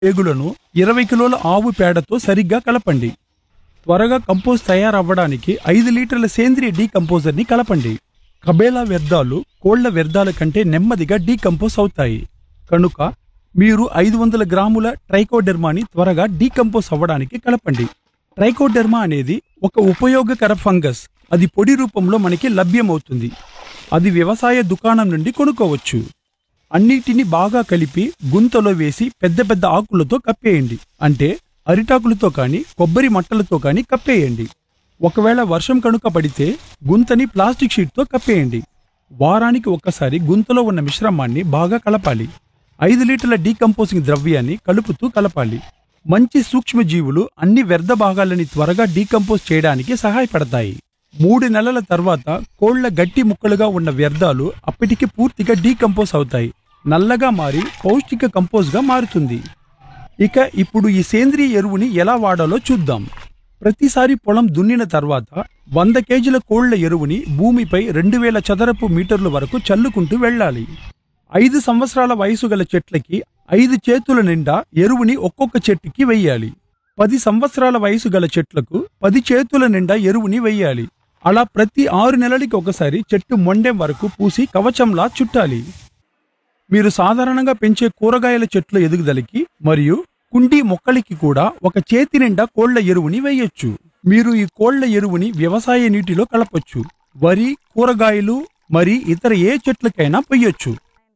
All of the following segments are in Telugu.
పేగులను ఇరవై కిలోల ఆవు పేడతో సరిగ్గా కలపండి త్వరగా కంపోజ్ తయారవ్వడానికి ఐదు లీటర్ల సేంద్రియ డీకంపోజర్ని కలపండి కబేలా వ్యర్థాలు కోళ్ల వ్యర్థాల కంటే నెమ్మదిగా డీకంపోజ్ అవుతాయి కనుక మీరు ఐదు వందల గ్రాముల ట్రైకోడెర్మాని త్వరగా డీకంపోజ్ అవ్వడానికి కలపండి ట్రైకోడెర్మా అనేది ఒక ఉపయోగకర ఫంగస్ అది పొడి రూపంలో మనకి లభ్యమవుతుంది అది వ్యవసాయ దుకాణం నుండి కొనుక్కోవచ్చు అన్నిటిని బాగా కలిపి గుంతలో వేసి పెద్ద పెద్ద ఆకులతో కప్పేయండి అంటే అరిటాకులతో కానీ కొబ్బరి మట్టలతో కానీ కప్పేయండి ఒకవేళ వర్షం కనుక పడితే గుంతని ప్లాస్టిక్ షీట్తో కప్పేయండి వారానికి ఒక్కసారి గుంతలో ఉన్న మిశ్రమాన్ని బాగా కలపాలి ఐదు లీటర్ల డీకంపోజింగ్ ద్రవ్యాన్ని కలుపుతూ కలపాలి మంచి సూక్ష్మజీవులు అన్ని వ్యర్థ భాగాలని త్వరగా డీకంపోజ్ చేయడానికి సహాయపడతాయి మూడు నెలల తర్వాత కోళ్ల గట్టి ముక్కలుగా ఉన్న వ్యర్థాలు అప్పటికి పూర్తిగా డీకంపోజ్ అవుతాయి నల్లగా మారి పౌష్టిక కంపోజ్గా మారుతుంది ఇక ఇప్పుడు ఈ సేంద్రియ ఎరువుని ఎలా వాడాలో చూద్దాం ప్రతిసారి పొలం దున్నిన తర్వాత వంద కేజీల కోళ్ల ఎరువుని భూమిపై రెండు వేల చదరపు మీటర్ల వరకు చల్లుకుంటూ వెళ్ళాలి ఐదు సంవత్సరాల వయసు గల చెట్లకి ఐదు చేతుల నిండా ఎరువుని ఒక్కొక్క చెట్టుకి వెయ్యాలి పది సంవత్సరాల వయసు గల చెట్లకు పది చేతుల నిండా ఎరువుని వెయ్యాలి అలా ప్రతి ఆరు నెలలకి ఒకసారి చెట్టు మొండెం వరకు పూసి కవచంలా చుట్టాలి మీరు సాధారణంగా పెంచే కూరగాయల చెట్ల ఎదుగుదలకి మరియు కుండీ మొక్కలకి కూడా ఒక చేతి నిండా కోళ్ల ఎరువుని వేయొచ్చు మీరు ఈ కోళ్ల ఎరువుని వ్యవసాయ నీటిలో కలపొచ్చు వరి కూరగాయలు మరి ఇతర ఏ చెట్లకైనా పొయ్యొచ్చు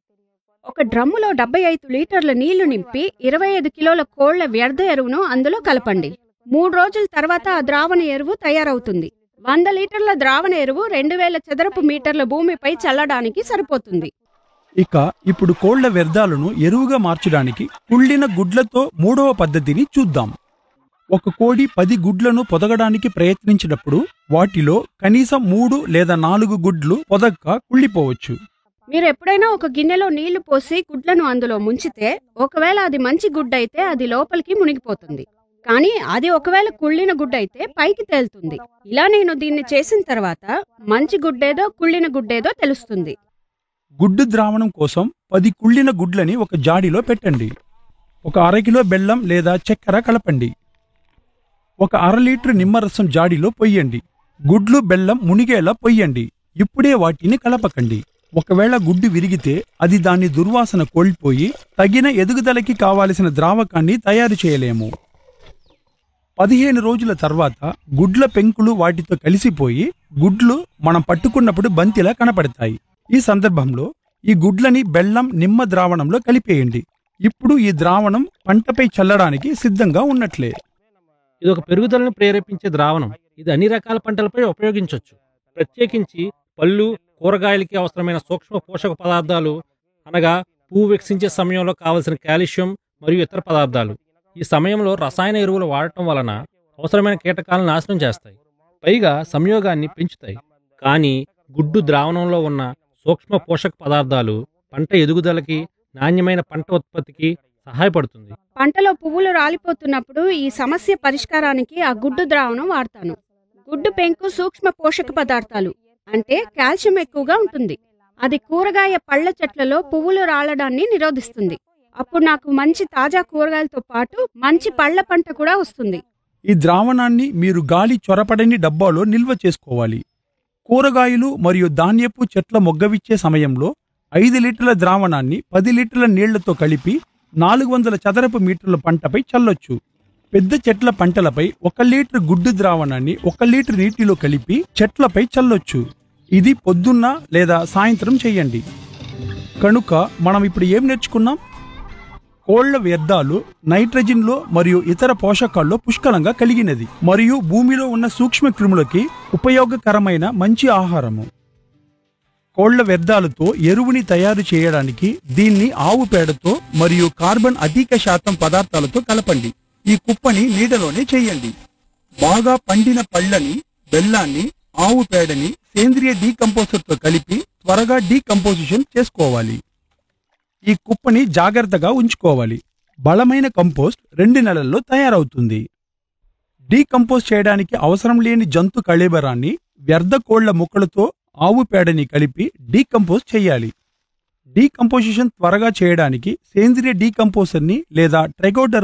ఒక డ్రమ్ములో డెబ్బై ఐదు లీటర్ల నీళ్లు నింపి ఇరవై ఐదు కిలోల కోళ్ల వ్యర్థ ఎరువును అందులో కలపండి మూడు రోజుల తర్వాత ఆ ద్రావణ ఎరువు తయారవుతుంది వంద లీటర్ల ద్రావణ ఎరువు రెండు వేల చదరపు మీటర్ల భూమిపై చల్లడానికి సరిపోతుంది ఇక ఇప్పుడు కోళ్ల వ్యర్థాలను ఎరువుగా మార్చడానికి కుళ్ళిన గుడ్లతో మూడవ పద్ధతిని చూద్దాం ఒక కోడి పది గుడ్లను పొదగడానికి ప్రయత్నించినప్పుడు వాటిలో కనీసం మూడు లేదా నాలుగు గుడ్లు పొదక్క కుళ్ళిపోవచ్చు మీరు ఎప్పుడైనా ఒక గిన్నెలో నీళ్లు పోసి గుడ్లను అందులో ముంచితే ఒకవేళ అది మంచి గుడ్డ అయితే అది లోపలికి మునిగిపోతుంది కానీ అది ఒకవేళ కుళ్ళిన గుడ్డ అయితే పైకి తేలుతుంది ఇలా నేను దీన్ని చేసిన తర్వాత మంచి గుడ్డేదో కుళ్ళిన గుడ్డేదో తెలుస్తుంది గుడ్డు ద్రావణం కోసం పది కుళ్ళిన గుడ్లని ఒక జాడీలో పెట్టండి ఒక అరకిలో బెల్లం లేదా చక్కెర కలపండి ఒక అర లీటర్ నిమ్మరసం జాడీలో పొయ్యండి గుడ్లు బెల్లం మునిగేలా పొయ్యండి ఇప్పుడే వాటిని కలపకండి ఒకవేళ గుడ్డు విరిగితే అది దాని దుర్వాసన కోల్పోయి తగిన ఎదుగుదలకి కావాల్సిన ద్రావకాన్ని తయారు చేయలేము పదిహేను రోజుల తర్వాత గుడ్ల పెంకులు వాటితో కలిసిపోయి గుడ్లు మనం పట్టుకున్నప్పుడు బంతిలా కనపడతాయి ఈ సందర్భంలో ఈ గుడ్లని బెల్లం నిమ్మ ద్రావణంలో కలిపేయండి ఇప్పుడు ఈ ద్రావణం పంటపై చల్లడానికి సిద్ధంగా ఉన్నట్లే ఇది ఒక పెరుగుదలను ప్రేరేపించే ద్రావణం ఇది అన్ని రకాల పంటలపై ఉపయోగించవచ్చు ప్రత్యేకించి పళ్ళు కూరగాయలకి అవసరమైన సూక్ష్మ పోషక పదార్థాలు అనగా పువ్వు వికసించే సమయంలో కావలసిన కాల్షియం మరియు ఇతర పదార్థాలు ఈ సమయంలో రసాయన ఎరువులు వాడటం వలన అవసరమైన కీటకాలను నాశనం చేస్తాయి పైగా సంయోగాన్ని పెంచుతాయి కానీ గుడ్డు ద్రావణంలో ఉన్న సూక్ష్మ పోషక పదార్థాలు పంట ఎదుగుదలకి నాణ్యమైన పంట ఉత్పత్తికి సహాయపడుతుంది పంటలో పువ్వులు రాలిపోతున్నప్పుడు ఈ సమస్య పరిష్కారానికి ఆ గుడ్డు ద్రావణం వాడతాను గుడ్డు పెంకు సూక్ష్మ పోషక పదార్థాలు అంటే కాల్షియం ఎక్కువగా ఉంటుంది అది కూరగాయ పళ్ళ చెట్లలో పువ్వులు రాలడాన్ని నిరోధిస్తుంది అప్పుడు నాకు మంచి తాజా కూరగాయలతో పాటు మంచి పళ్ళ పంట కూడా వస్తుంది ఈ ద్రావణాన్ని మీరు గాలి చొరపడని డబ్బాలో నిల్వ చేసుకోవాలి కూరగాయలు మరియు ధాన్యపు చెట్ల మొగ్గవిచ్చే సమయంలో ఐదు లీటర్ల ద్రావణాన్ని పది లీటర్ల నీళ్లతో కలిపి నాలుగు వందల చదరపు మీటర్ల పంటపై చల్లొచ్చు పెద్ద చెట్ల పంటలపై ఒక లీటర్ గుడ్డు ద్రావణాన్ని ఒక లీటర్ నీటిలో కలిపి చెట్లపై చల్లొచ్చు ఇది పొద్దున్న లేదా సాయంత్రం చేయండి కనుక మనం ఇప్పుడు ఏం నేర్చుకున్నాం కోళ్ల వ్యర్థాలు నైట్రజన్లో మరియు ఇతర పోషకాల్లో పుష్కలంగా కలిగినది మరియు భూమిలో ఉన్న సూక్ష్మ క్రిములకి ఉపయోగకరమైన మంచి ఆహారము కోళ్ల వ్యర్థాలతో ఎరువుని తయారు చేయడానికి దీన్ని ఆవు పేడతో మరియు కార్బన్ అధిక శాతం పదార్థాలతో కలపండి ఈ కుప్పని నీడలోనే చేయండి బాగా పండిన పళ్ళని బెల్లాన్ని ఆవు పేడని సేంద్రియ డీకంపోజర్తో కలిపి త్వరగా డీకంపోజిషన్ చేసుకోవాలి ఈ కుప్పని జాగ్రత్తగా ఉంచుకోవాలి బలమైన కంపోస్ట్ రెండు నెలల్లో తయారవుతుంది డీకంపోజ్ చేయడానికి అవసరం లేని జంతు కళేబరాన్ని వ్యర్థ కోళ్ల ముక్కలతో ఆవు పేడని కలిపి డీకంపోజ్ చేయాలి డీకంపోజిషన్ త్వరగా చేయడానికి సేంద్రియ డీకంపోజర్ని లేదా ట్రెగోడర్